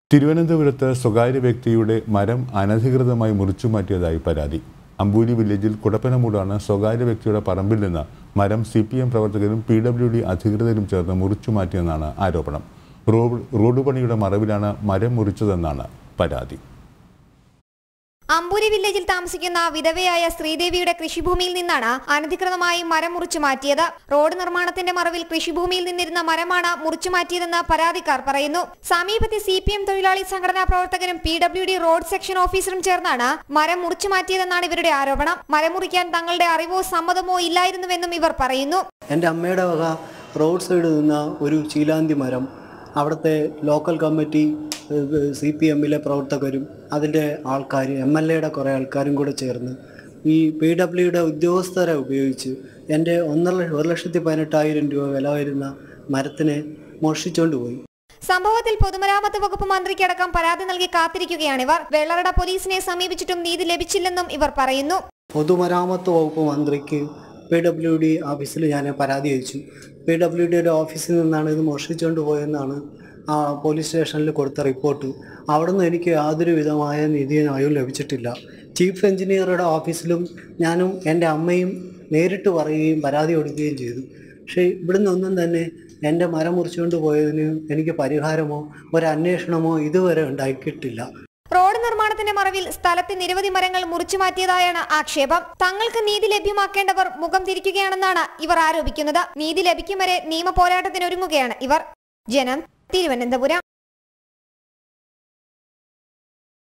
തിരുവനന്തപുരത്ത് സ്വകാര്യ വ്യക്തിയുടെ മരം അനധികൃതമായി മുറിച്ചുമാറ്റിയതായി പരാതി അമ്പൂരി വില്ലേജിൽ കുടപ്പനമൂടാണ് സ്വകാര്യ വ്യക്തിയുടെ പറമ്പിൽ നിന്ന് മരം സി പി എം പ്രവർത്തകരും പി ഡബ്ല്യു ഡി അധികൃതരും ചേർന്ന് മുറിച്ചുമാറ്റിയെന്നാണ് ആരോപണം റോഡ് റോഡ് പണിയുടെ മറവിലാണ് മരം മുറിച്ചതെന്നാണ് പരാതി അമ്പൂരി വില്ലേജിൽ താമസിക്കുന്ന വിധവയായ ശ്രീദേവിയുടെ കൃഷിഭൂമിയിൽ നിന്നാണ് അനധികൃതമായി മരം മുറിച്ചു മാറ്റിയത് റോഡ് നിർമ്മാണത്തിന്റെ മറവിൽ കൃഷിഭൂമിയിൽ നിന്നിരുന്ന മരമാണ് മുറിച്ചു മാറ്റിയതെന്ന് പരാതിക്കാർ പറയുന്നു സമീപത്തെ സി പി എം തൊഴിലാളി സംഘടനാ പ്രവർത്തകരും P W D road section ഓഫീസറും ചേർന്നാണ് മരം മുറിച്ചു മാറ്റിയതെന്നാണ് ഇവരുടെ ആരോപണം മരം മുറിക്കാൻ തങ്ങളുടെ അറിവോ സമ്മതമോ ഇല്ലായിരുന്നുവെന്നും ഇവർ പറയുന്നു എൻ്റെ അമ്മയുടെ വക റോഡ് സൈഡിൽ നിന്ന ഒരു ചീലാന്തി മരം അവിടുത്തെ ലോക്കൽ കമ്മിറ്റി സി പി എമ്മിലെ പ്രവർത്തകരും അതിൻ്റെ ആൾക്കാർ എം എൽ എയുടെ കുറേ ആൾക്കാരും കൂടെ ചേർന്ന് ഈ പി ഡബ്ല്യുടെ ഉദ്യോഗസ്ഥരെ ഉപയോഗിച്ച് എൻ്റെ ഒന്നര ലക്ഷ- ഒരു ലക്ഷത്തി പതിനെട്ടായിരം രൂപ വില വരുന്ന മരത്തിനെ മോഷ്ടിച്ചുകൊണ്ട് പോയി സംഭവത്തിൽ പൊതുമരാമത്ത് വകുപ്പ് മന്ത്രിക്കടക്കം പരാതി നൽകി കാത്തിരിക്കുകയാണിവർ വെള്ളറട പോലീസിനെ സമീപിച്ചിട്ടും നീതി ലഭിച്ചില്ലെന്നും ഇവർ പറയുന്നു പൊതുമരാമത്ത് വകുപ്പ് മന്ത്രിക്ക് പി ഡബ്ല്യു ഡി ഓഫീസിൽ ഞാൻ പരാതി അയച്ചു പി ഡബ്ല്യു ഡിയുടെ ഓഫീസിൽ നിന്നാണ് ഇത് മോഷ്ടിച്ചുകൊണ്ട് പോയെന്നാണ് ആ പോലീസ് സ്റ്റേഷനിൽ കൊടുത്ത റിപ്പോർട്ട് അവിടുന്ന് എനിക്ക് യാതൊരു വിധമായ നീതിന്യായവും ലഭിച്ചിട്ടില്ല ചീഫ് എഞ്ചിനീയറുടെ ഓഫീസിലും ഞാനും എൻ്റെ അമ്മയും നേരിട്ട് പറയുകയും പരാതി കൊടുക്കുകയും ചെയ്തു പക്ഷേ ഇവിടുന്ന് ഒന്നും തന്നെ എൻ്റെ മരം മുറിച്ചുകൊണ്ട് പോയതിന് എനിക്ക് പരിഹാരമോ ഒരു അന്വേഷണമോ ഇതുവരെ ഉണ്ടാക്കിയിട്ടില്ല റോഡ് നിർമ്മാണത്തിന്റെ മറവിൽ സ്ഥലത്തെ നിരവധി മരങ്ങൾ മുറിച്ചു മാറ്റിയതായാണ് ആക്ഷേപം തങ്ങൾക്ക് നീതി ലഭ്യമാക്കേണ്ടവർ മുഖം തിരിക്കുകയാണെന്നാണ് ഇവർ ആരോപിക്കുന്നത് നീതി ലഭിക്കും വരെ നിയമ പോരാട്ടത്തിനൊരുങ്ങുകയാണ് ഇവർ ജനം തിരുവനന്തപുരം